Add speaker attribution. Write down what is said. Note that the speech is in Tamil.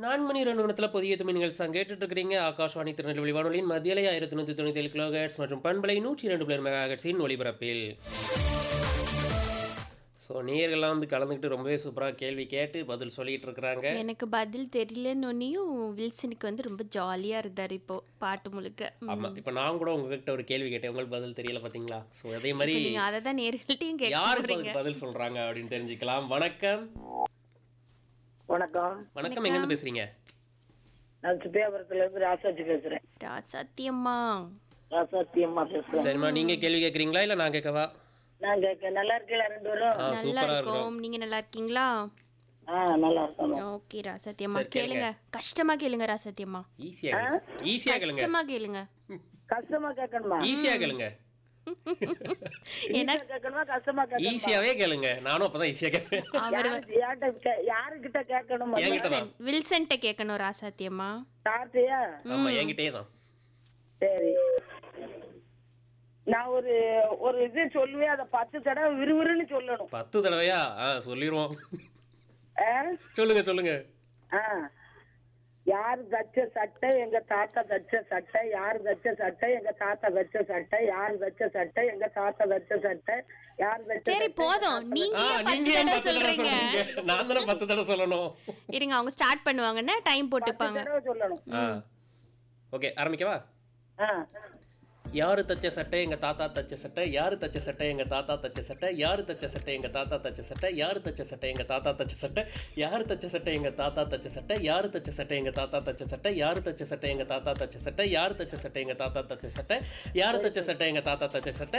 Speaker 1: நான்கு மணி ரெண்டு நிமிடத்தில் புதிய துணி நிகழ்ச்சி கேட்டுட்டு இருக்கிறீங்க ஆகாஷ்வாணி திருநெல்வேலி வானொலியின் மத்தியலை ஆயிரத்தி நூற்றி தொண்ணூற்றி ஏழு கிலோஹெட்ஸ் மற்றும் பண்பலை நூற்றி இரண்டு பிளர் மெகாஹெட்ஸின் ஒளிபரப்பில் ஸோ நேயர்கள்லாம் வந்து கலந்துக்கிட்டு ரொம்பவே சூப்பராக கேள்வி கேட்டு பதில் சொல்லிட்டு இருக்கிறாங்க
Speaker 2: எனக்கு பதில் தெரியலன்னொன்னையும் வில்சனுக்கு வந்து ரொம்ப ஜாலியா இருந்தார் இப்போ பாட்டு முழுக்க ம்.
Speaker 1: ஆமாம் இப்போ நான் கூட உங்ககிட்ட ஒரு கேள்வி கேட்டேன் உங்களுக்கு பதில் தெரியல பார்த்தீங்களா ஸோ அதே மாதிரி
Speaker 2: இப்ப நீங்க அதை தான் நேர்கள்ட்டையும் கேட்க
Speaker 1: யாருக்கு
Speaker 2: போறீங்க
Speaker 1: பதில் பதில் சொல்கிறாங்க அப்படின்னு தெரிஞ்சுக்கலாம் வணக்கம்
Speaker 3: வணக்கம்
Speaker 1: வணக்கம் எங்கேருந்து பேசுகிறீங்க
Speaker 3: நான் சுப்பியாபுரத்துல இருந்து ராசாஜி பேசுறேன்
Speaker 2: சத்தியம்மா
Speaker 3: ராசாத்தி அம்மா பேசுறேன்
Speaker 1: சரிம்மா நீங்கள் கேள்வி கேட்குறீங்களா இல்லை நான் கேட்கவா
Speaker 3: நான் கேட்க நல்லா இருக்கீங்களா ரெண்டு பேரும்
Speaker 1: ஆ
Speaker 2: நல்லா
Speaker 1: சூப்பராக இருக்கும்
Speaker 2: இருக்கும் நீங்க நல்லா இருக்கீங்களா
Speaker 3: ஆ நல்லா இருக்கணும்
Speaker 2: ஓகே ராசத்தியம்மா
Speaker 1: சரி, கேளுங்க.
Speaker 2: கேளுங்க கஷ்டமா கேளுங்க ராசத்தியம்மா
Speaker 1: ஈஸியாக ஈஸியாக கேளுங்க
Speaker 2: கஷ்டமா கேளுங்க
Speaker 3: கஷ்டமா கேட்கணுமா
Speaker 1: ஈஸியாக கேளுங்க
Speaker 2: ஏன்னா
Speaker 3: ஈஸியா கேட்கணுமா கஷ்டமா கேட்கணுமா
Speaker 1: ஈஸியாவே கேளுங்க நானும் அப்பதான் ஈஸியா கேட்பேன்
Speaker 2: அவர்
Speaker 3: யாரு- யார்கிட்ட கே- யாருகிட்ட கேட்கணும்
Speaker 1: என்கிட்ட தான்
Speaker 2: வில்சன் வில்சன்ட்ட கேட்கணும் ராசாத்தியம்மா
Speaker 3: சார்ட்டியா
Speaker 1: ஆமா என்கிட்டயே தான்
Speaker 3: சரி நான் ஒரு ஒரு இது சொல்லுவேன் அதை பத்து தடவை விறுவிறுன்னு சொல்லணும்
Speaker 1: பத்து தடவையா ஆ சொல்லிடுவோம்
Speaker 3: ஆ?
Speaker 1: சொல்லுங்க சொல்லுங்க
Speaker 3: ஆ யார் தச்ச சட்டை எங்க தாத்தா தச்ச சட்டை யார் தச்ச சட்டை எங்க தாத்தா தச்ச சட்டை யார் தச்ச சட்டை எங்க தாத்தா தச்ச சட்டை யார் தச்ச
Speaker 2: சரி
Speaker 3: சட்டை,
Speaker 2: போதும் நீங்க
Speaker 1: ஆ
Speaker 2: ஏன்
Speaker 1: நீங்க
Speaker 2: பத்து
Speaker 1: ஏன்
Speaker 2: தடவை
Speaker 1: பத்து தடவை
Speaker 2: சொல்றீங்க
Speaker 1: சொல்றீங்க நான் தானே பத்து தடவை சொல்லணும்
Speaker 2: இருங்க அவங்க ஸ்டார்ட் பண்ணுவாங்கன்னா டைம்
Speaker 3: பத்து
Speaker 2: போட்டுப்பாங்க
Speaker 3: தடவை சொல்லணும்
Speaker 1: ஆ ஓகே ஆரம்பிக்கவா
Speaker 3: ஆ
Speaker 1: யாரு தச்ச சட்டை எங்க தாத்தா தச்ச சட்டை யாரு தச்ச சட்டை எங்க தாத்தா தச்ச சட்டை யாரு தச்ச சட்டை எங்க தாத்தா தச்ச சட்டை யாரு தச்ச சட்டை எங்க தாத்தா தச்ச சட்டை யாரு தச்ச சட்டை எங்க தாத்தா தச்ச சட்டை யாரு தச்ச சட்டை எங்க தாத்தா தச்ச சட்டை யாரு தச்ச சட்டை எங்க தாத்தா தச்ச சட்டை யாரு தச்ச சட்டை எங்க தாத்தா தச்ச சட்டை யாரு தச்ச சட்டை எங்க தாத்தா தச்ச சட்டை